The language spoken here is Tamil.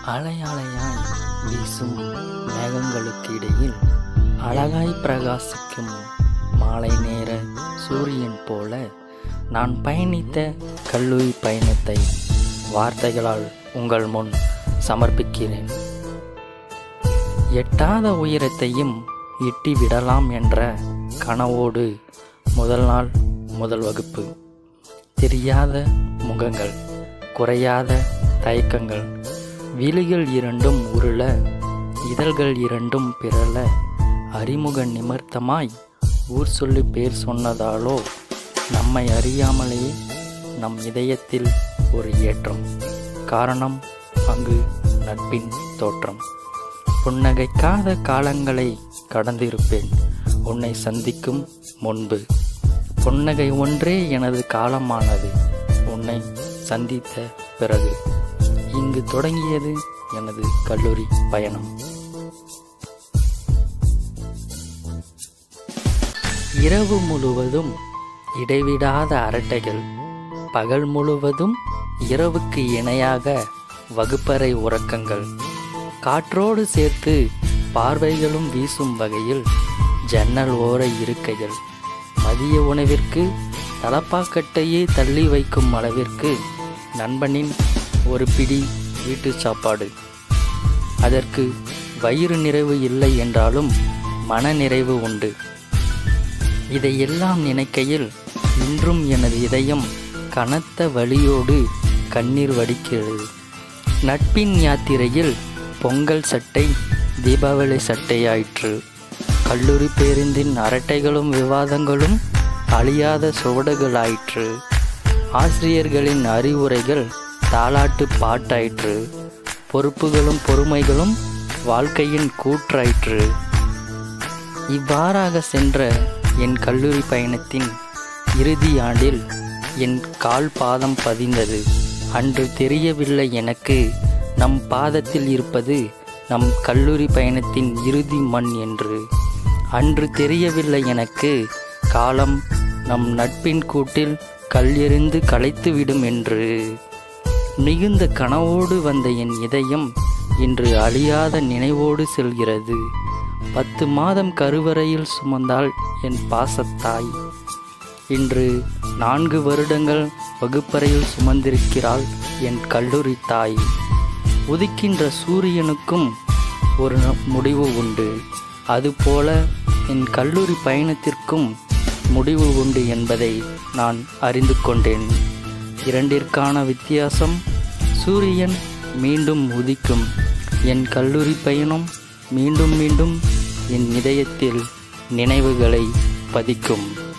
அலை அலையாய் வீசும் மேகங்களுக்கு இடையில் அழகாய் பிரகாசிக்கும் மாலை நேர சூரியன் போல நான் பயணித்த கல்லூரி பயணத்தை வார்த்தைகளால் உங்கள் முன் சமர்ப்பிக்கிறேன் எட்டாத உயரத்தையும் எட்டி விடலாம் என்ற கனவோடு முதல் நாள் முதல் வகுப்பு தெரியாத முகங்கள் குறையாத தயக்கங்கள் விழிகள் இரண்டும் உருள இதழ்கள் இரண்டும் பிறல அறிமுக நிமிர்த்தமாய் ஊர் சொல்லி பேர் சொன்னதாலோ நம்மை அறியாமலேயே நம் இதயத்தில் ஒரு ஏற்றம் காரணம் அங்கு நட்பின் தோற்றம் புன்னகைக்காத காலங்களை கடந்திருப்பேன் உன்னை சந்திக்கும் முன்பு புன்னகை ஒன்றே எனது காலமானது உன்னை சந்தித்த பிறகு இங்கு தொடங்கியது எனது கல்லூரி பயணம் இரவு முழுவதும் இடைவிடாத அரட்டைகள் பகல் முழுவதும் இரவுக்கு இணையாக வகுப்பறை உறக்கங்கள் காற்றோடு சேர்த்து பார்வைகளும் வீசும் வகையில் ஜன்னல் ஓர இருக்கைகள் மதிய உணவிற்கு தலப்பாக்கட்டையே தள்ளி வைக்கும் அளவிற்கு நண்பனின் ஒரு பிடி வீட்டு சாப்பாடு அதற்கு வயிறு நிறைவு இல்லை என்றாலும் மன நிறைவு உண்டு இதையெல்லாம் நினைக்கையில் இன்றும் எனது இதயம் கனத்த வலியோடு கண்ணீர் வடிக்கிறது நட்பின் யாத்திரையில் பொங்கல் சட்டை தீபாவளி சட்டையாயிற்று கல்லூரி பேருந்தின் அரட்டைகளும் விவாதங்களும் அழியாத சுவடுகளாயிற்று ஆசிரியர்களின் அறிவுரைகள் தாலாட்டு பாட்டாயிற்று பொறுப்புகளும் பொறுமைகளும் வாழ்க்கையின் கூற்றாயிற்று இவ்வாறாக சென்ற என் கல்லூரி பயணத்தின் இறுதி ஆண்டில் என் கால் பாதம் பதிந்தது அன்று தெரியவில்லை எனக்கு நம் பாதத்தில் இருப்பது நம் கல்லூரி பயணத்தின் இறுதி மண் என்று அன்று தெரியவில்லை எனக்கு காலம் நம் நட்பின் கூட்டில் கல் எறிந்து களைத்துவிடும் என்று மிகுந்த கனவோடு வந்த என் இதயம் இன்று அழியாத நினைவோடு செல்கிறது பத்து மாதம் கருவறையில் சுமந்தாள் என் பாசத்தாய் இன்று நான்கு வருடங்கள் வகுப்பறையில் சுமந்திருக்கிறாள் என் கல்லூரி தாய் உதிக்கின்ற சூரியனுக்கும் ஒரு முடிவு உண்டு அதுபோல என் கல்லூரி பயணத்திற்கும் முடிவு உண்டு என்பதை நான் அறிந்து கொண்டேன் இரண்டிற்கான வித்தியாசம் சூரியன் மீண்டும் உதிக்கும் என் கல்லூரி பயணம் மீண்டும் மீண்டும் என் இதயத்தில் நினைவுகளை பதிக்கும்